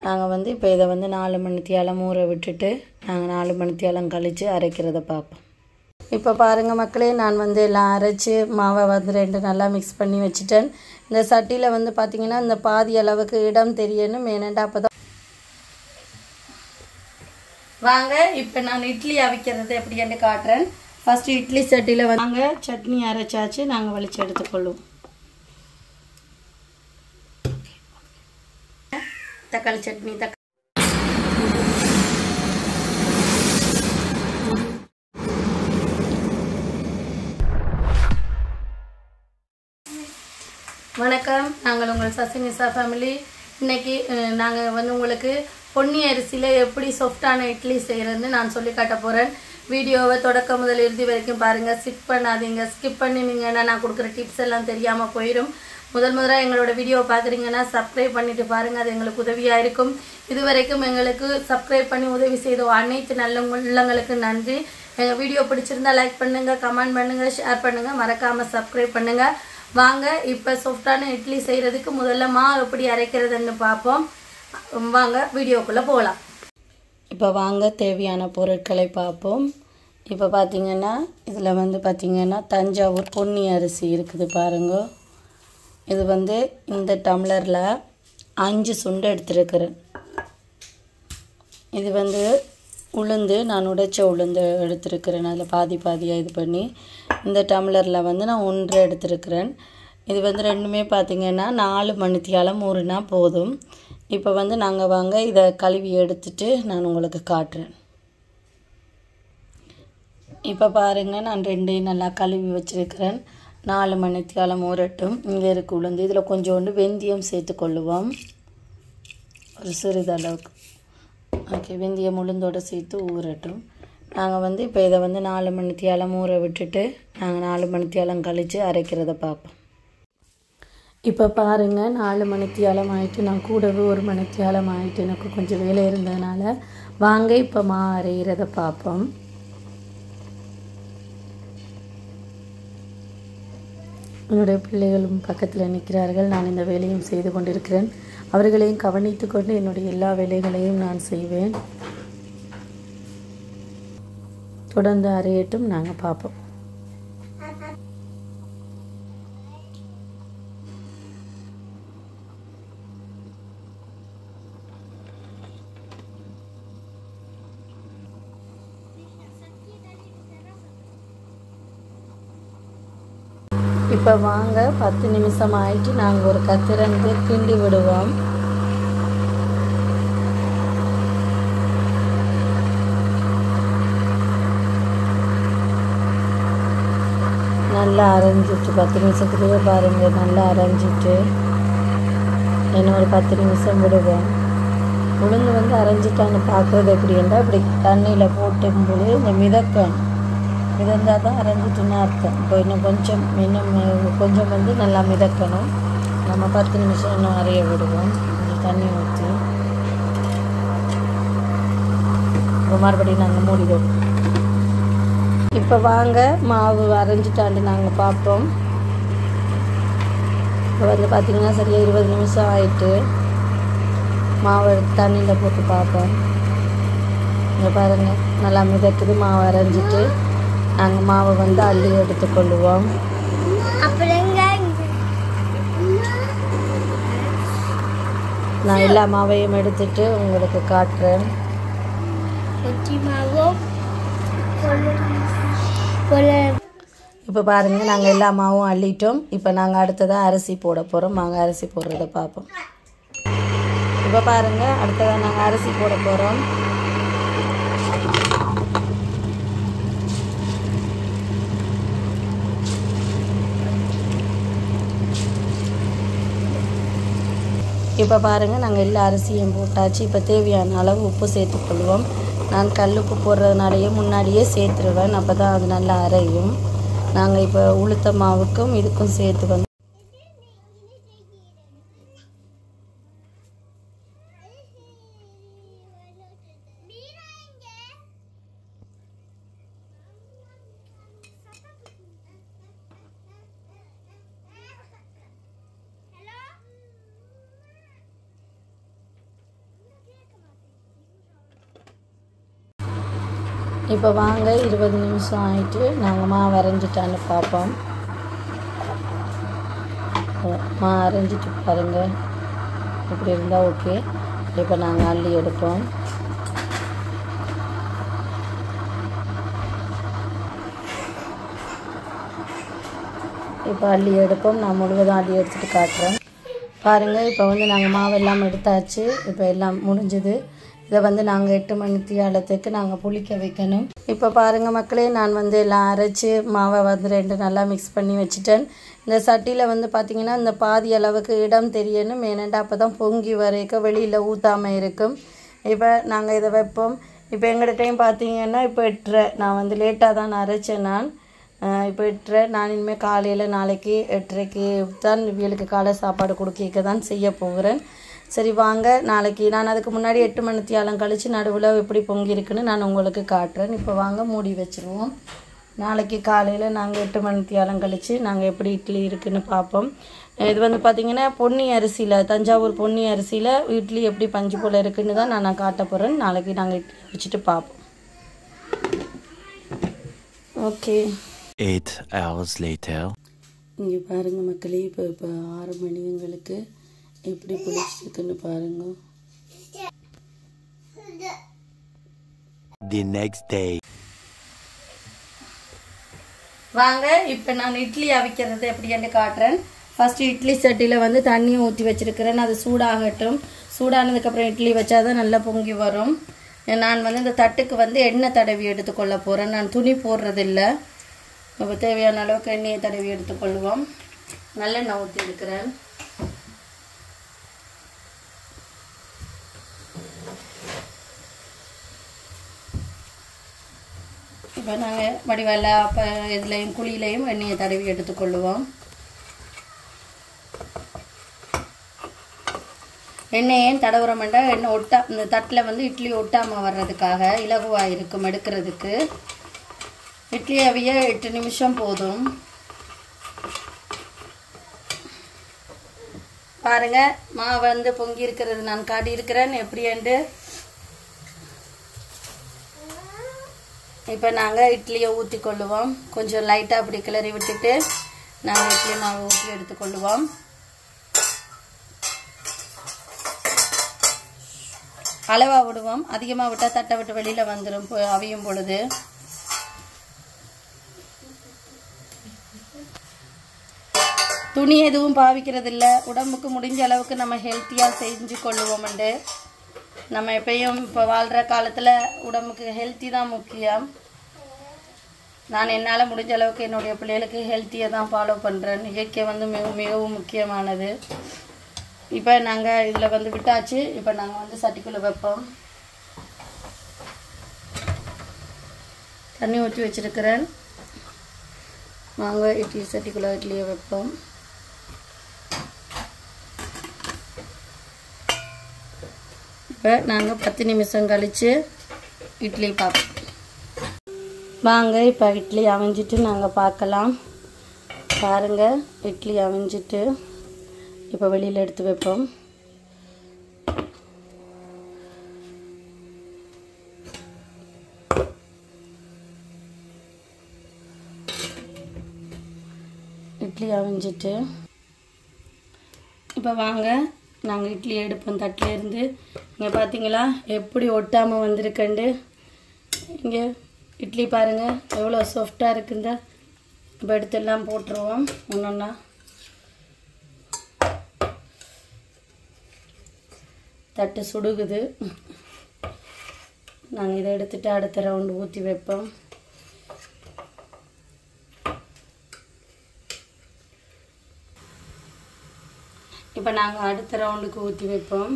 நாங்கள் வந்து இப்போ இதை வந்து நாலு மணித்தியாலம் ஊற விட்டுட்டு நாங்கள் நாலு மணித்தியாலம் கழித்து அரைக்கிறத பார்ப்போம் இப்போ பாருங்கள் மக்களே நான் வந்து எல்லாம் அரைச்சி மாவை வந்து ரெண்டு நல்லா மிக்ஸ் பண்ணி வச்சுட்டேன் இந்த சட்டியில் வந்து பார்த்திங்கன்னா இந்த பாதி அளவுக்கு இடம் தெரியணும் ஏனெண்டா அப்போ தான் வாங்க இப்போ நான் இட்லி அவிக்கிறது எப்படின்னு காட்டுறேன் ஃபஸ்ட்டு இட்லி சட்டியில் வாங்க சட்னி அரைச்சாச்சு நாங்கள் வலிச்சு எடுத்துக்கொள்ளுவோம் தக்காளி சட்னி தக்காளி வணக்கம் நாங்கள் உங்கள் சசினிசா ஃபேமிலி இன்னைக்கு நாங்கள் வந்து உங்களுக்கு பொன்னி அரிசியில் எப்படி சாஃப்டான இட்லி செய்கிறதுன்னு நான் சொல்லி காட்ட போகிறேன் வீடியோவை தொடக்க முதல் இறுதி வரைக்கும் பாருங்கள் ஸ்கிப் பண்ணாதீங்க ஸ்கிப் பண்ணினீங்கன்னா நான் கொடுக்குற டிப்ஸ் எல்லாம் தெரியாமல் போயிடும் முதல் முதலாக எங்களோட வீடியோவை பார்க்குறீங்கன்னா சப்ஸ்கிரைப் பண்ணிட்டு பாருங்கள் அது எங்களுக்கு உதவியாக இருக்கும் இது வரைக்கும் எங்களுக்கு சப்ஸ்கிரைப் பண்ணி உதவி செய்த அனைத்து நல்ல உள்ளங்களுக்கு நன்றி எங்கள் வீடியோ பிடிச்சிருந்தா லைக் பண்ணுங்கள் கமெண்ட் பண்ணுங்கள் ஷேர் பண்ணுங்கள் மறக்காமல் சப்ஸ்கிரைப் பண்ணுங்கள் வாங்க இப்போ சாஃப்டான இட்லி செய்கிறதுக்கு முதல்ல மாவு எப்படி அரைக்கிறதுன்னு பார்ப்போம் வாங்க வீடியோக்குள்ளே போகலாம் இப்போ வாங்க தேவையான பொருட்களை பார்ப்போம் இப்போ பார்த்தீங்கன்னா இதில் வந்து பார்த்திங்கன்னா தஞ்சாவூர் பொன்னி அரிசி இருக்குது பாருங்க இது வந்து இந்த டம்ளரில் அஞ்சு சுண்டு எடுத்துருக்கிறேன் இது வந்து உளுந்து நான் உடைச்ச உளுந்து எடுத்திருக்கிறேன் அதில் பாதி பாதியாக இது பண்ணி இந்த டம்ளரில் வந்து நான் ஒன்றரை எடுத்திருக்கிறேன் இது வந்து ரெண்டுமே பார்த்திங்கன்னா நாலு மணித்தியாலம் ஊறுனா போதும் இப்போ வந்து நாங்கள் வாங்க இதை கழுவி எடுத்துட்டு நான் உங்களுக்கு காட்டுறேன் இப்போ பாருங்கள் நான் ரெண்டையும் நல்லா கழுவி வச்சுருக்கிறேன் நாலு மணித்தியாலம் ஊறட்டும் இங்கே இருக்கு உளுந்து இதில் கொஞ்சோண்டு வெந்தயம் சேர்த்துக்கொள்ளுவோம் ஒரு சிறிதளவுக்கு ஓகே வெந்தயம் உளுந்தோடு சேர்த்து ஊறட்டும் நாங்கள் வந்து இப்போ இதை வந்து நாலு மணித்தியாலம் ஊற விட்டுட்டு நாங்கள் நாலு மணித்தியாலம் கழித்து அரைக்கிறத பார்ப்போம் இப்போ பாருங்கள் நாலு மணித்தியாலம் ஆகிட்டு நான் கூடவே ஒரு மணித்தியாலம் ஆகிட்டு எனக்கு கொஞ்சம் வேலை இருந்ததுனால வாங்க இப்போ மா அரைகிறத பார்ப்போம் என்னுடைய பிள்ளைகளும் பக்கத்தில் நிற்கிறார்கள் நான் இந்த வேலையும் செய்து கொண்டிருக்கிறேன் அவர்களையும் கவனித்து கொண்டு என்னுடைய எல்லா வேலைகளையும் நான் செய்வேன் தொடர்ந்து அறையட்டும் நாங்கள் பார்ப்போம் இப்போ வாங்க பத்து நிமிஷம் ஆயிட்டு நாங்கள் ஒரு கத்திரந்து கிண்டி விடுவோம் நல்லா அரைஞ்சிட்டு பத்து நிமிஷத்துலேயே பாருங்கள் நல்லா அரைஞ்சிட்டு இன்னும் ஒரு பத்து நிமிஷம் விடுவோம் உளுந்து வந்து அரைஞ்சிட்டான்னு பார்க்குறது எப்படின்னா இப்படி தண்ணியில் போட்டும்போது இந்த மிதக்கணும் மிதந்தால் தான் அரைஞ்சிட்டுன்னு அர்த்தம் இப்போ இன்னும் கொஞ்சம் இன்னும் கொஞ்சம் வந்து நல்லா மிதக்கணும் நம்ம பத்து நிமிஷம் இன்னும் அரைய விடுவோம் கொஞ்சம் தண்ணி ஊற்றி இப்போ மறுபடியும் நாங்கள் மூடிடுவோம் இப்போ வாங்க மாவு அரைஞ்சிட்டாண்டு நாங்கள் பார்ப்போம் இப்போ வந்து பார்த்திங்கன்னா சரியாக இருபது நிமிஷம் ஆயிட்டு மாவு எடுத்து தண்ணியில் போட்டு பார்ப்போம் இங்கே பாருங்கள் நல்லா மிதக்குது மாவு அரைஞ்சிட்டு நாங்கள் மாவை வந்து அள்ளி எடுத்துக்கொள்ளுவோம் நான் எல்லா மாவையும் எடுத்துட்டு உங்களுக்கு காட்டுறேன் இப்போ பாருங்கள் நாங்கள் எல்லா மாவும் அள்ளிட்டோம் இப்போ நாங்கள் அடுத்ததாக அரிசி போட போகிறோம் நாங்கள் அரிசி போடுறத பார்ப்போம் இப்போ பாருங்கள் அடுத்ததாக நாங்கள் அரிசி போட போகிறோம் இப்போ பாருங்கள் நாங்கள் எல்லா அரிசியும் போட்டாச்சு இப்போ தேவையான அளவு உப்பு சேர்த்துக்கொள்வோம் நான் கல் உப்பு போடுறதுனாலேயே முன்னாடியே சேர்த்துருவேன் அப்போ தான் அது நல்லா அரையும் நாங்கள் இப்போ உளுத்த மாவுக்கும் இதுக்கும் சேர்த்து வந்து இப்போ வாங்க இருபது நிமிஷம் ஆயிட்டு நாங்கள் மா வரைஞ்சிட்டான்னு பார்ப்போம் மா அரைஞ்சிட்டு பாருங்கள் இப்படி இருந்தால் ஓகே இப்போ நாங்கள் அள்ளி எடுப்போம் இப்போ அள்ளி எடுப்போம் நான் முழுவதும் அள்ளி எடுத்துகிட்டு காட்டுறேன் பாருங்கள் இப்போ வந்து நாங்கள் மாவு எல்லாம் எடுத்தாச்சு இப்போ எல்லாம் முடிஞ்சுது இதை வந்து நாங்கள் எட்டு மணி தியாலத்துக்கு நாங்கள் புளிக்க வைக்கணும் இப்போ பாருங்கள் மக்களே நான் வந்து எல்லாம் அரைச்சி மாவை வந்து ரெண்டு நல்லா மிக்ஸ் பண்ணி வச்சுட்டேன் இந்த சட்டியில் வந்து பார்த்திங்கன்னா இந்த பாதி அளவுக்கு இடம் தெரியணும் ஏனெண்டா அப்போ தான் பொங்கி வரைக்கும் வெளியில் ஊற்றாமல் இருக்கும் இப்போ நாங்கள் இதை வைப்போம் இப்போ எங்கள்கிட்ட டைம் பார்த்தீங்கன்னா இப்போ எட்டரை நான் வந்து லேட்டாக தான் நான் அரைச்சேன் நான் ஆஹ் இப்போ எட்டரை நான் இனிமேல் காலையில் நாளைக்கு எட்டரைக்கு தான் இவங்களுக்கு காலை சாப்பாடு கொடுக்க தான் செய்ய போகிறேன் சரி வாங்க நாளைக்கு நான் அதுக்கு முன்னாடி எட்டு மணி தியாலம் கழித்து நடுவில் எப்படி பொங்கி இருக்குன்னு நான் உங்களுக்கு காட்டுறேன் இப்போ வாங்க மூடி வச்சுருவோம் நாளைக்கு காலையில் நாங்கள் எட்டு மணி தியாலம் கழித்து நாங்கள் எப்படி இட்லி இருக்குன்னு பார்ப்போம் இது வந்து பார்த்திங்கன்னா பொன்னி அரிசியில் தஞ்சாவூர் பொன்னி அரிசியில் இட்லி எப்படி பஞ்சு போல் இருக்குன்னு தான் நான் நான் காட்ட போகிறேன் நாளைக்கு நாங்கள் இட்லி வச்சுட்டு பார்ப்போம் ஓகே Eight hours later. இங்கே பாருங்கள் மக்களே இப்போ இப்போ ஆறு மணி எங்களுக்கு எப்படி பிடிச்சிருக்குன்னு பாருங்க The next day. வாங்க இப்போ நான் இட்லி அவிக்கிறது எப்படின்னு காட்டுறேன் ஃபஸ்ட்டு இட்லி சட்டியில் வந்து தண்ணியை ஊற்றி வச்சிருக்கிறேன் அது சூடாகட்டும் சூடானதுக்கப்புறம் இட்லி வச்சா தான் நல்லா பொங்கி வரும் நான் வந்து இந்த தட்டுக்கு வந்து எண்ணெய் தடவி எடுத்துக்கொள்ள போகிறேன் நான் துணி போடுறதில்ல இப்போ தேவையான அளவுக்கு எண்ணெயை தடவி எடுத்துக்கொள்வோம் நல்லெண்ணெய் ஊற்றி எடுக்கிறேன் இப்போ நாங்கள் வடிவல்ல அப்போ இதுலேயும் குழியிலையும் எண்ணெயை தடவி எடுத்துக்கொள்ளுவோம் எண்ணெயும் தடவுறமெண்டா எண்ணெய் ஒட்டா இந்த தட்டில் வந்து இட்லி ஒட்டாமல் வர்றதுக்காக இலகுவாக இருக்கும் எடுக்கிறதுக்கு இட்லி அவிய எட்டு நிமிஷம் போதும் பாருங்க மாவு வந்து பொங்கி இருக்கிறது நான் காட்டி இருக்கிறேன் எப்படின்ட்டு இப்போ நாங்கள் இட்லியை ஊற்றி கொள்ளுவோம் கொஞ்சம் லைட்டாக அப்படி கிளறி விட்டுட்டு நாங்கள் இட்லி மாவு ஊற்றி எடுத்துக்கொள்ளுவோம் அளவாக விடுவோம் அதிகமாக விட்டால் தட்டை விட்டு வெளியில் வந்துடும் பொ- அவியும் பொழுது துணி எதுவும் பாவிக்கிறது இல்ல உடம்புக்கு முடிஞ்ச அளவுக்கு நம்ம ஹெல்த்தியாக செஞ்சு கொள்ளுவோம்ண்டு நம்ம எப்பயும் இப்போ வாழ்கிற காலத்தில் உடம்புக்கு ஹெல்த்தி தான் முக்கியம் நான் என்னால் முடிஞ்ச அளவுக்கு என்னுடைய பிள்ளைகளுக்கு ஹெல்த்தியை தான் ஃபாலோ பண்ணுறேன் இயற்கை வந்து மிகவும் மிகவும் முக்கியமானது இப்போ நாங்கள் இதில் வந்து விட்டாச்சு இப்போ நாங்கள் வந்து சட்டிக்குள்ளே வைப்போம் தண்ணி ஊற்றி வச்சிருக்கிறேன் வாங்க இட்லி சட்டிக்குள்ளே இட்லியை வைப்போம் இப்போ நாங்கள் பத்து நிமிஷம் கழித்து இட்லி பார்ப்போம் வாங்க இப்போ இட்லி அவிஞ்சிட்டு நாங்கள் பார்க்கலாம் பாருங்கள் இட்லி அவிஞ்சிட்டு இப்போ வெளியில் எடுத்து வைப்போம் இட்லி அவிஞ்சிட்டு இப்போ வாங்க நாங்கள் இட்லி எடுப்போம் தட்டில் இருந்து இங்கே பார்த்தீங்களா எப்படி ஒட்டாமல் வந்திருக்கண்டு இங்கே இட்லி பாருங்கள் எவ்வளோ சாஃப்டாக இருக்குங்க இப்போ எடுத்தெல்லாம் போட்டுருவோம் ஒன்றொன்னா தட்டு சுடுகுது நாங்கள் இதை எடுத்துட்டு அடுத்த ரவுண்டு ஊற்றி வைப்போம் இப்போ நாங்கள் அடுத்த ரவுண்டுக்கு ஊற்றி வைப்போம்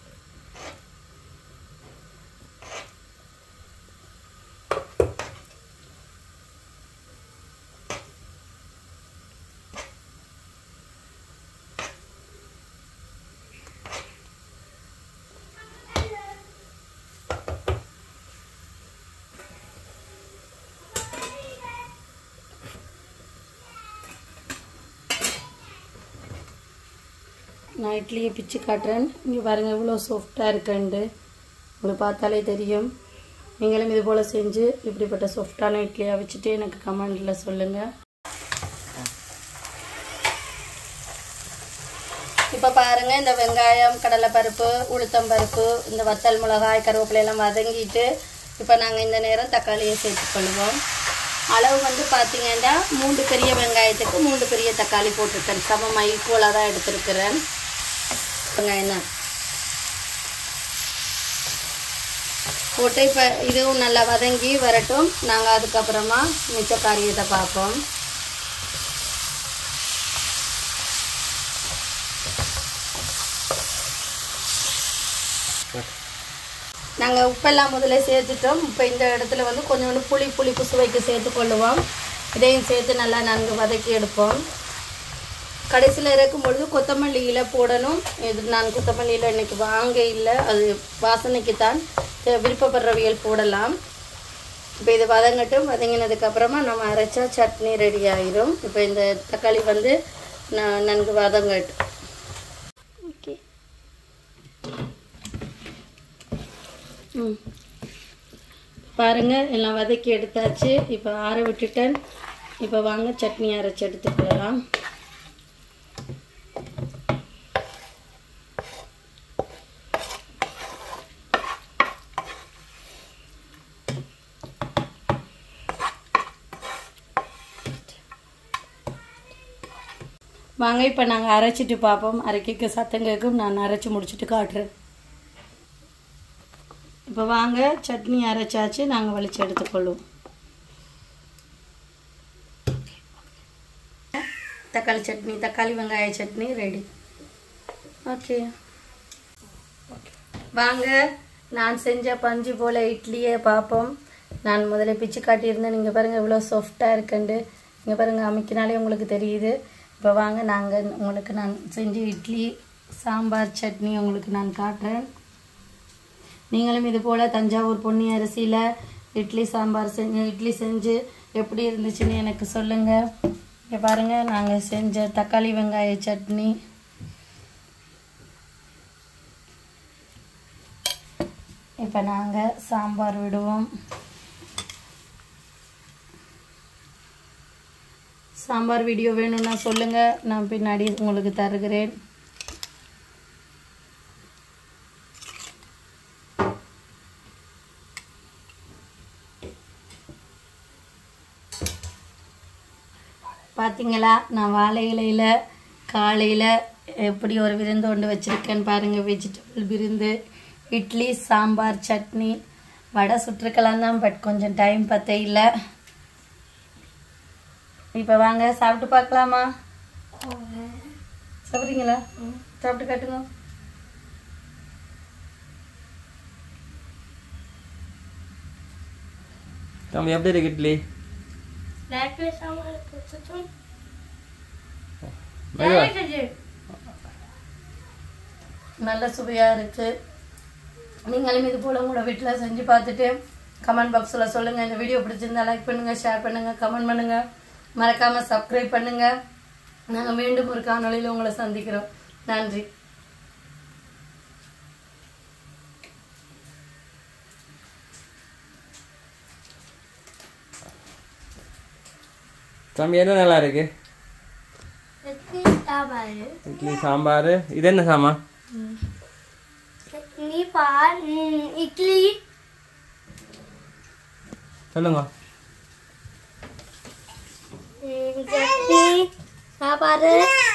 நான் இட்லியை பிச்சு காட்டுறேன் இங்கே பாருங்கள் எவ்வளோ சாஃப்டாக இருக்குண்டு உங்களுக்கு பார்த்தாலே தெரியும் நீங்களும் இது போல் செஞ்சு இப்படிப்பட்ட சாஃப்டான இட்லியாக வச்சுட்டு எனக்கு கமெண்டில் சொல்லுங்கள் இப்போ பாருங்க இந்த வெங்காயம் கடலைப்பருப்பு உளுத்தம்பருப்பு இந்த வத்தல் மிளகாய் கருவேப்பிலை எல்லாம் வதங்கிட்டு இப்போ நாங்கள் இந்த நேரம் தக்காளியை சேர்த்துக்கொள்வோம் அளவு வந்து பார்த்தீங்கன்னா மூன்று பெரிய வெங்காயத்துக்கு மூன்று பெரிய தக்காளி போட்டிருக்கேன் சமமாக ஈக்குவலாக தான் எடுத்திருக்கிறேன் வெங்காயம் தான் போட்டு இப்போ இதுவும் நல்லா வதங்கி வரட்டும் நாங்கள் அதுக்கப்புறமா மிச்ச காரியத்தை பார்ப்போம் நாங்கள் உப்பெல்லாம் முதல்ல சேர்த்துட்டோம் இப்போ இந்த இடத்துல வந்து கொஞ்சோண்டு புளி புளிப்பு சுவைக்கு சேர்த்து கொள்ளுவோம் இதையும் சேர்த்து நல்லா நன்கு வதக்கி எடுப்போம் கடைசியில் இறக்கும் பொழுது கொத்தமல்லி இலை போடணும் இது நான் கொத்தமல்லி இலை இன்னைக்கு வாங்க இல்லை அது வாசனைக்கு தான் தெ- விருப்பப்படுறவியல் போடலாம் இப்போ இது வதங்கட்டும் வதங்கினதுக்கப்புறமா நம்ம அரைச்சா சட்னி ரெடி ஆயிரும் இப்போ இந்த தக்காளி வந்து ந- நன்கு வதங்கட்டும் ஓகே ம் பாருங்க எல்லாம் வதக்கி எடுத்தாச்சு இப்போ ஆற விட்டுட்டேன் இப்போ வாங்க சட்னி அரைச்சி எடுத்துக்கலாம் வாங்க இப்போ நாங்கள் அரைச்சிட்டு பார்ப்போம் அரைக்க சத்தம் கேட்கும் நான் அரைச்சி முடிச்சிட்டு காட்டுறேன் இப்போ வாங்க சட்னி அரைச்சாச்சு நாங்கள் வலிச்சு எடுத்துக்கொள்ளுவோம் தக்காளி சட்னி தக்காளி வெங்காய சட்னி ரெடி ஓகே வாங்க நான் செஞ்ச பஞ்சு போல இட்லியை பார்ப்போம் நான் முதல்ல பிச்சு காட்டியிருந்தேன் நீங்கள் பாருங்கள் இவ்வளோ சாஃப்டாக இருக்குண்டு இங்கே பாருங்கள் அமைக்கினாலே உங்களுக்கு தெரியுது இப்போ வாங்க நாங்கள் உங்களுக்கு நான் செஞ்ச இட்லி சாம்பார் சட்னி உங்களுக்கு நான் காட்டுறேன் நீங்களும் இது போல் தஞ்சாவூர் பொன்னி அரிசியில் இட்லி சாம்பார் செஞ்சு இட்லி செஞ்சு எப்படி இருந்துச்சுன்னு எனக்கு சொல்லுங்கள் இங்கே பாருங்கள் நாங்கள் செஞ்ச தக்காளி வெங்காய சட்னி இப்போ நாங்கள் சாம்பார் விடுவோம் சாம்பார் வீடியோ வேணும்னா சொல்லுங்கள் நான் பின்னாடி உங்களுக்கு தருகிறேன் பார்த்தீங்களா நான் வாழை இலையில் காலையில் எப்படி ஒரு விருந்து ஒன்று வச்சுருக்கேன்னு பாருங்கள் வெஜிடபிள் விருந்து இட்லி சாம்பார் சட்னி வடை சுட்டிருக்கலாம் தான் பட் கொஞ்சம் டைம் பத்த இல்லை இப்போ வாங்க சாப்பிட்டு பார்க்கலாமா சாப்பிட்றீங்களா சாப்பிட்டு காட்டுங்க தம்பி எப்படி இருக்கு இட்லி மெதுவா. நல்ல சுவையாக இருக்குது நீங்களும் இது போல் உங்களோட வீட்டில் செஞ்சு பார்த்துட்டு கமெண்ட் பாக்ஸில் சொல்லுங்கள் இந்த வீடியோ பிடிச்சிருந்தா லைக் பண்ணுங்கள் ஷேர் பண்ணுங்கள் கமெண்ட் பண்ணுங்கள் மறக்காமல் சப்ஸ்கிரைப் பண்ணுங்கள் நாங்கள் மீண்டும் ஒரு காணொளியில் உங்களை சந்திக்கிறோம் நன்றி தம்பி என்ன நல்லா இருக்கு இட்லி சாம்பார் இது என்ன சாமா சட்னி பால் ம், இட்லி சொல்லுங்க ம், சட்னி சாப்பாடு